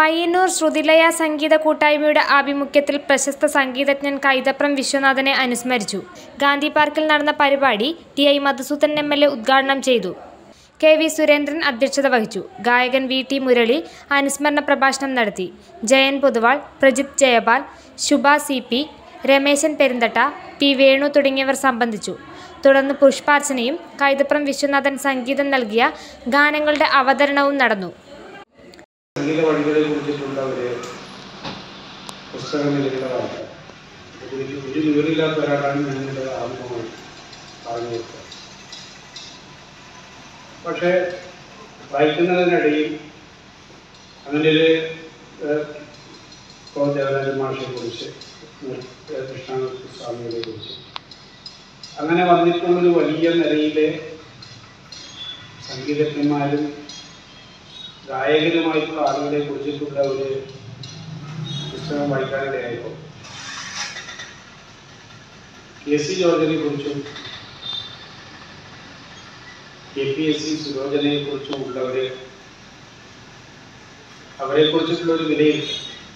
പയ്യന്നൂർ ശ്രുതിലയ സംഗീത കൂട്ടായ്മയുടെ ആഭിമുഖ്യത്തിൽ പ്രശസ്ത സംഗീതജ്ഞൻ കൈതപ്രം വിശ്വനാഥനെ അനുസ്മരിച്ചു ഗാന്ധി പാർക്കിൽ നടന്ന പരിപാടി T I Madhusudan M L A ഉദ്ഘാടനം ചെയ്തു കെ വി സുരേന്ദ്രൻ അധ്യക്ഷത വഹിച്ചു ഗായകൻ വി ടി മുരളി അനുസ്മരണ പ്രഭാഷണം നടത്തി Jayan Poduval Prajith Jayapal Shubha C P Rameshan Perunthatta P Venu തുടങ്ങിയവർ സംബന്ധിച്ചു തുടർന്ന് പുഷ്പാർച്ചനയും കൈതപ്രം വിശ്വനാഥൻ സംഗീതം നൽകിയ ഗാനങ്ങളുടെ അവതരണവും നടന്നു സംഗീത വഴികളെ കുറിച്ചിട്ടുള്ള ഒരു പുസ്തകം നിങ്ങളുടെ വായിക്കാം ഇതിൽ ഒരു വിവരമില്ലാത്ത ഒരാളാണ് ഞങ്ങളുടെ ആത്മമായി പറഞ്ഞു കൊടുത്തത് പക്ഷേ വായിക്കുന്നതിനിടയിൽ അങ്ങനെ ഒരു കോ ദേവരാജ മാഷയെ കുറിച്ച് കൃഷ്ണമൂർത്തി സ്വാമികളെ കുറിച്ച് അങ്ങനെ വന്നിട്ടുള്ളൊരു വലിയ നിരയിലെ സംഗീതജ്ഞന്മാരും ഗായകരുമായിട്ടുള്ള ആളുകളെ കുറിച്ചിട്ടുള്ള ഒരു പുസ്തകം വായിക്കാനിടയായപ്പോൾ കെ സി ജോർജിനെ കുറിച്ചും കെ പി എസ് സി സുരോചനയെ കുറിച്ചും ഉള്ളവര് അവരെ കുറിച്ചിട്ടുള്ള ഒരു വിലയിരുത്തൽ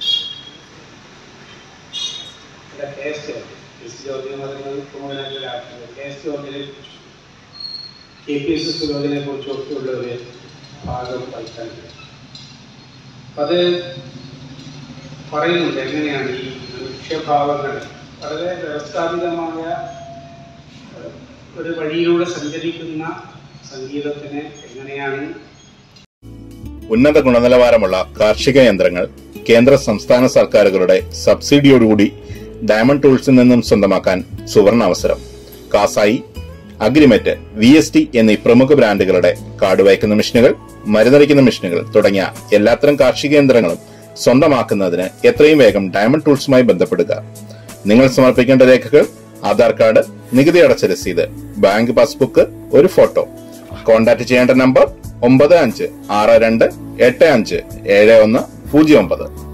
അല്ല K S George K C George എന്ന് പറയുന്നത് കുമരനാട്ടിലെ രാഷ്ട്രീയ കെ എസ് ജോർജിനെ കുറിച്ചും കെ പി എസ് സി സുരോചനയെ കുറിച്ചും ഒക്കെ ഉള്ള ഒരു ഭാഗം വായിക്കാനുണ്ട് അത് പറയുന്നുണ്ട് എങ്ങനെയാണ് ഈ ലക്ഷ്യഭാവങ്ങൾ വളരെ വ്യവസ്ഥാപിതമായ ഏഹ്, ഒരു വഴിയിലൂടെ സഞ്ചരിക്കുന്ന സംഗീതത്തിനെ എങ്ങനെയാണ് ഉന്നത ഗുണനിലവാരമുള്ള കാർഷിക യന്ത്രങ്ങൾ കേന്ദ്ര സംസ്ഥാന സർക്കാരുകളുടെ സബ്സിഡിയോടുകൂടി ഡയമണ്ട് ടൂൾസിൽ നിന്നും സ്വന്തമാക്കാൻ സുവർണ അവസരം കാസായി അഗ്രിമെറ്റ് വി എസ് ടി എന്നീ പ്രമുഖ ബ്രാൻഡുകളുടെ കാട് വയ്ക്കുന്ന മെഷീനുകൾ മരുന്നടിക്കുന്ന മെഷീനുകൾ തുടങ്ങിയ എല്ലാത്തരം കാർഷിക യന്ത്രങ്ങളും സ്വന്തമാക്കുന്നതിന് എത്രയും വേഗം ഡയമണ്ട് ടൂൾസുമായി ബന്ധപ്പെടുക നിങ്ങൾ സമർപ്പിക്കേണ്ട രേഖകൾ ആധാർ കാർഡ് നികുതി അടച്ച രസീത് ബാങ്ക് പാസ്ബുക്ക് ഒരു ഫോട്ടോ കോൺടാക്ട് ചെയ്യേണ്ട നമ്പർ ഒമ്പത് അഞ്ച് ആറ് രണ്ട് എട്ട് അഞ്ച് ഏഴ് ഒന്ന് പൂജ്യം ഒമ്പത്